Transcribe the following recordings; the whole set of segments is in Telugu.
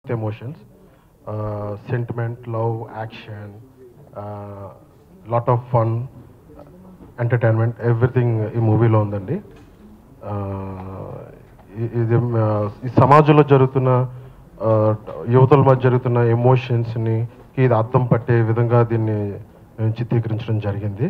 Emotions sentiment love action lot of fun entertainment everything ఈ మూవీలో ఉందండి ఆ, ఇ- ఇది ఆ, ఈ సమాజంలో జరుగుతున్న ఆ, యువతల మధ్య జరుగుతున్న ఎమోషన్స్ని ఇది అర్థం పట్టే విధంగా దీన్ని మేము చిత్రీకరించడం జరిగింది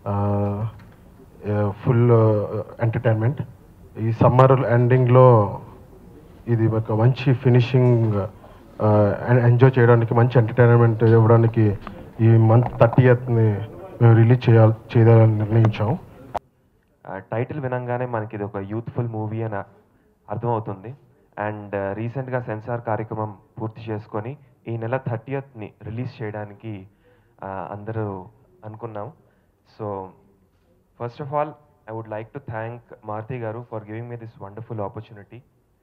ఫుల్ ఎంటర్టైన్మెంట్ ఈ సమ్మర్ ఎండింగ్లో ఇది ఒక మంచి ఫినిషింగ్ ఎంజాయ్ చేయడానికి మంచి ఎంటర్టైన్మెంట్ ఇవ్వడానికి ఈ మంత్ థర్టీ ని మేము రిలీజ్ చేయాలి చేయాలని నిర్ణయించాం టైటిల్ వినంగానే మనకి ఇది ఒక యూత్ఫుల్ మూవీ అని అర్థమవుతుంది అండ్ రీసెంట్గా సెన్సార్ కార్యక్రమం పూర్తి చేసుకొని ఈ నెల థర్టీయత్ని రిలీజ్ చేయడానికి ఆ, అందరూ అనుకున్నాం so first of all I would like to thank Maruthi garu for giving me this wonderful opportunity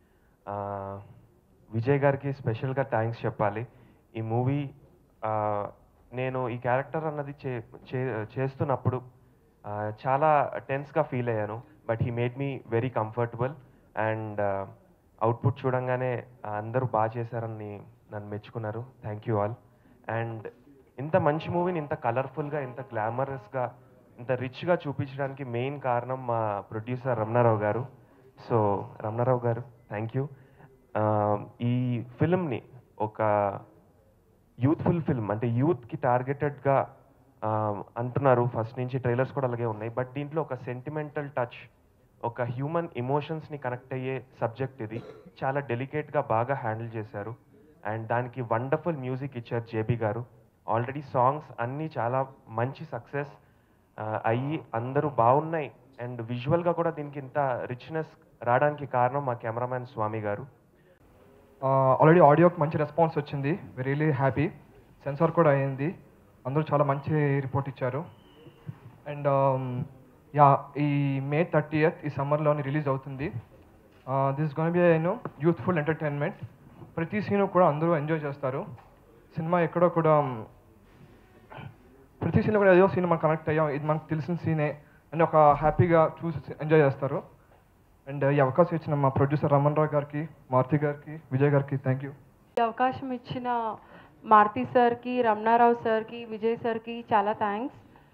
Vijay గారికి స్పెషల్గా థ్యాంక్స్ చెప్పాలి ఈ మూవీ నేను ఈ క్యారెక్టర్ అన్నది చే చే- చేస్తున్నప్పుడు ఆ, చాలా టెన్స్గా ఫీల్ అయ్యాను but he made me very comfortable and output చూడంగానే ఆ, అందరూ బాగా చేశారని నన్ను మెచ్చుకున్నారు థ్యాంక్ యూ ఆల్ అండ్ ఇంత మంచి మూవీని ఇంత కలర్ఫుల్గా ఇంత గ్లామరస్గా ఇంత రిచ్గా చూపించడానికి మెయిన్ కారణం మా ప్రొడ్యూసర్ రమణారావు గారు సో రమణారావు గారు థ్యాంక్ యూ ఈ ఫిల్మ్ని ఒక యూత్ఫుల్ ఫిల్మ్ అంటే యూత్కి టార్గెటెడ్గా అంటున్నారు ఫస్ట్ నుంచి ట్రైలర్స్ కూడా అలాగే ఉన్నాయి బట్ దీంట్లో ఒక సెంటిమెంటల్ టచ్ ఒక హ్యూమన్ ఇమోషన్స్ని కనెక్ట్ అయ్యే సబ్జెక్ట్ ఇది చాలా డెలికేట్గా బాగా హ్యాండిల్ చేశారు అండ్ దానికి వండర్ఫుల్ మ్యూజిక్ ఇచ్చారు జేబీ గారు ఆల్రెడీ సాంగ్స్ అన్నీ చాలా మంచి సక్సెస్ అయ్యి అందరూ బాగున్నాయి అండ్ విజువల్గా కూడా దీనికి ఇంత రిచ్నెస్ రావడానికి కారణం మా కెమెరామ్యాన్ స్వామి గారు ఆల్రెడీ ఆడియోకి మంచి రెస్పాన్స్ వచ్చింది వి రియలీ హ్యాపీ సెన్సార్ కూడా అయింది అందరూ చాలా మంచి రిపోర్ట్ ఇచ్చారు అండ్ యా ఈ మే థర్టీయత్ ఈ సమ్మర్లోని రిలీజ్ అవుతుంది this gonna be you know youthful entertainment ప్రతి సీను కూడా అందరూ ఎంజాయ్ చేస్తారు సినిమా ఎక్కడో కూడా um, ప్రతి సీన్ కూడా ఏదో సీన్ మనం కనెక్ట్ అయ్యాం ఇది మనకు తెలిసిన సీనే అని ఒక హ్యాపీగా చూసి ఎంజాయ్ చేస్తారు అండ్ ఈ అవకాశం ఇచ్చిన మా ప్రొడ్యూసర్ రమణ్ రావు గారికి మారుతి గారికి విజయ్ గారికి థ్యాంక్ యూ ఈ అవకాశం ఇచ్చిన మారుతి సార్కి రమణారావు సార్కి విజయ్ సార్కి చాలా థ్యాంక్స్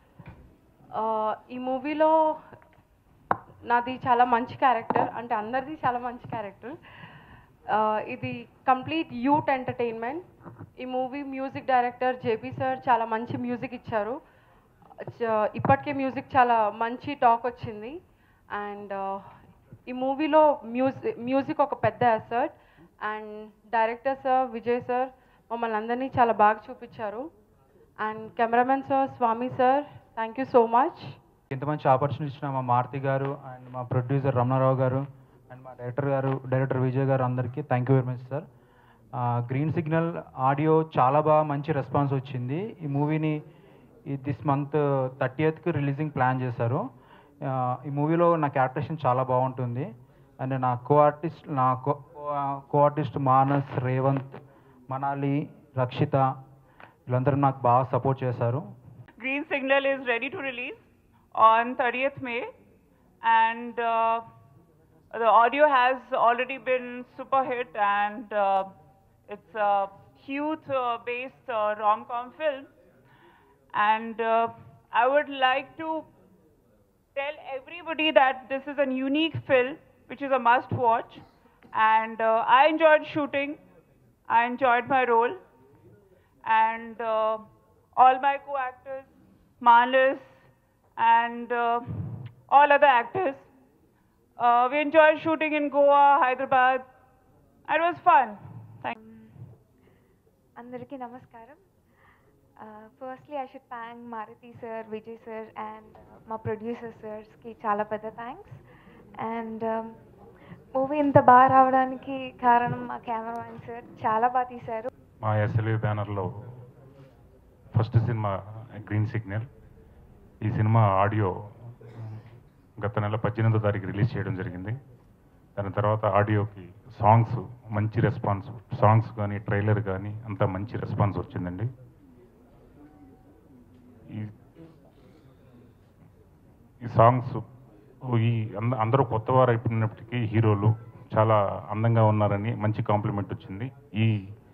ఈ మూవీలో నాది చాలా మంచి క్యారెక్టర్ అంటే అందరిది చాలా మంచి క్యారెక్టర్ ఇది కంప్లీట్ యూత్ ఎంటర్టైన్మెంట్ ఈ movie music director JP sir చాలా మంచి మ్యూజిక్ ఇచ్చారు చ- ఇప్పటికే మ్యూజిక్ చాలా మంచి టాక్ వచ్చింది అండ్ ఈ మూవీలో మ్యూజిక్ మ్యూజిక్ ఒక పెద్ద asset and director sir Vijay sir మమ్మల్ని అందరినీ చాలా బాగా చూపించారు and cameraman sir Swami sir thank you so much ఇంత మంచి ఆపర్చునిటీ ఇచ్చిన మా మారుతి గారు అండ్ మా ప్రొడ్యూసర్ రమణారావు గారు అండ్ మా డైరెక్టర్ గారు డైరెక్టర్ విజయ్ గారు అందరికీ thank you very much sir green signal audio చాలా బాగా మంచి రెస్పాన్స్ వచ్చింది ఈ మూవీని ఈ దిస్ మంత్ థర్టీయత్కి రిలీజింగ్ ప్లాన్ చేశారు ఆ, ఈ మూవీలో నా క్యారెక్టరేషన్ చాలా బాగుంటుంది అండ్ నా కో ఆర్టిస్ట్ నా co co artist Manas Revanth Manali Rakshitha వీళ్ళందరూ నాకు బాగా సపోర్ట్ చేశారు Green Signal is ready to release on 30th May, and uh, the audio has already been super hit, and uh, it's a youth-based uh, rom-com film. And uh, I would like to tell everybody that this is a unique film, which is a must-watch. And uh, I enjoyed shooting. I enjoyed my role and uh, all my co-actors, Manas, and uh, all other actors. Uh, we enjoyed shooting in Goa, Hyderabad. It was fun. Thank అందరికీ నమస్కారం firstly I should thank Maruthi sir Vijay sir and మా ప్రొడ్యూసర్ సార్స్కి చాలా పెద్ద థ్యాంక్స్ అండ్ మూవీ ఇంత బాగా రావడానికి కారణం మా కెమెరామ్యాన్ సార్ చాలా బాగా తీశారు మా ఎస్ఎల్వి బ్యానర్లో ఫస్ట్ సినిమా గ్రీన్ సిగ్నల్ ఈ సినిమా ఆడియో గత నెల పద్దెనిమిదో తారీఖు రిలీజ్ చేయడం జరిగింది దాని తర్వాత ఆడియోకి సాంగ్స్ మంచి రెస్పాన్స్ సాంగ్స్ కానీ ట్రైలర్ కానీ అంతా మంచి రెస్పాన్స్ వచ్చిందండి ఈ ఈ సాంగ్స్ ఈ అంద- అందరూ కొత్తవారు అయిపోయినప్పటికీ హీరోలు చాలా అందంగా ఉన్నారని మంచి కాంప్లిమెంట్ వచ్చింది ఈ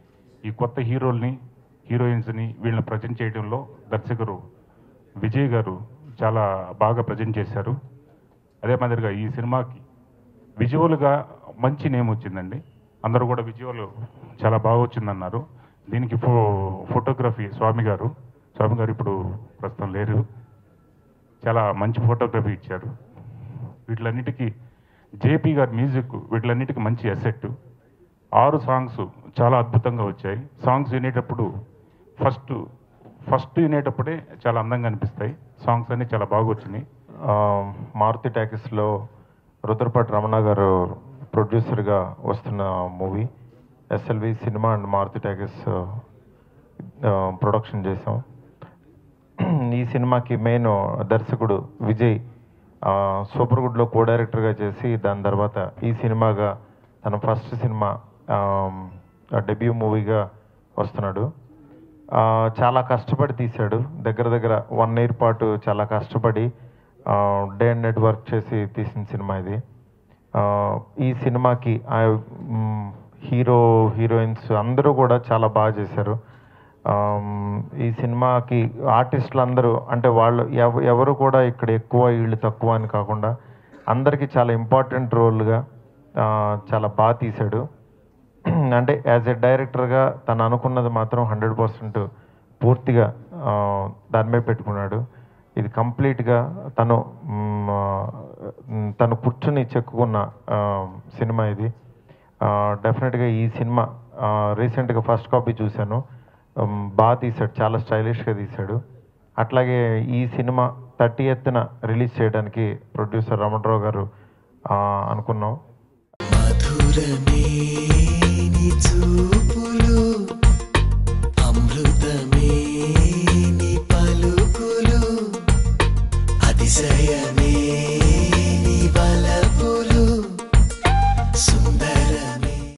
ఈ కొత్త హీరోల్ని హీరోయిన్స్ని వీళ్ళని ప్రజెంట్ చేయడంలో దర్శకుడు విజయ్ గారు చాలా బాగా ప్రజెంట్ చేశారు అదే మాదిరిగా ఈ సినిమాకి విజువల్గా మంచి నేమ్ వచ్చిందండి అందరూ కూడా విజువల్ చాలా బాగా వచ్చిందన్నారు దీనికి ఫో ఫోటోగ్రఫీ స్వామి గారు స్వామి గారు ఇప్పుడు ప్రస్తుతం లేరు చాలా మంచి ఫోటోగ్రఫీ ఇచ్చారు వీటిలన్నిటికీ జేపీ గారి మ్యూజిక్ వీటిలన్నిటికీ మంచి అసెట్ ఆరు సాంగ్స్ చాలా అద్భుతంగా వచ్చాయి సాంగ్స్ వినేటప్పుడు ఫస్ట్ ఫస్ట్ వినేటప్పుడే చాలా అందంగా అనిపిస్తాయి సాంగ్స్ అన్ని చాలా బాగా వచ్చినాయి ఆ, మారుతి టాకీస్లో రుద్రపాటి రమణ గారు ప్రొడ్యూసర్గా వస్తున్న మూవీ ఎస్ఎల్వి సినిమా అండ్ మారుతి టాకీస్ ప్రొడక్షన్ చేసాం ఈ సినిమాకి మెయిన్ దర్శకుడు విజయ్ ఆ, సూపర్ గుడ్లో కో డైరెక్టర్గా చేసి దాని తర్వాత ఈ సినిమాగా తన ఫస్ట్ సినిమా డెబ్యూ మూవీగా వస్తున్నాడు ఆ, చాలా కష్టపడి తీశాడు దగ్గర దగ్గర వన్ ఇయర్ పాటు చాలా కష్టపడి డే అండ్ నైట్ వర్క్ చేసి తీసిన సినిమా ఇది ఆ, ఈ సినిమాకి ఆ, మ్, హీరో హీరోయిన్స్ అందరూ కూడా చాలా బాగా చేశారు ఆమ్, ఈ సినిమాకి ఆర్టిస్టులు అందరూ అంటే వాళ్ళు ఎవ ఎవరు కూడా ఇక్కడ ఎక్కువ వీళ్ళు తక్కువ అని కాకుండా అందరికీ చాలా ఇంపార్టెంట్ రోల్గా చాలా బాగా తీశాడు అంటే యాజ్ ఎ డైరెక్టర్గా తను అనుకున్నది మాత్రం హండ్రెడ్ పర్సెంట్ పూర్తిగా ఆ, దాని మీద పెట్టుకున్నాడు ఇది కంప్లీట్గా తను మ్, ఆ, మ్, తను కూర్చుని చెక్కుకున్న ఆ, సినిమా ఇది డెఫినెట్గా ఈ సినిమా రీసెంట్గా ఫస్ట్ కాపీ చూశాను ఉమ్, బాగా తీశాడు చాలా స్టైలిష్గా తీశాడు అట్లాగే ఈ సినిమా థర్టీ ఎత్తున రిలీజ్ చేయడానికి ప్రొడ్యూసర్ రమణరావు గారు ఆ, అనుకున్నాం మధురమే నీ చూపు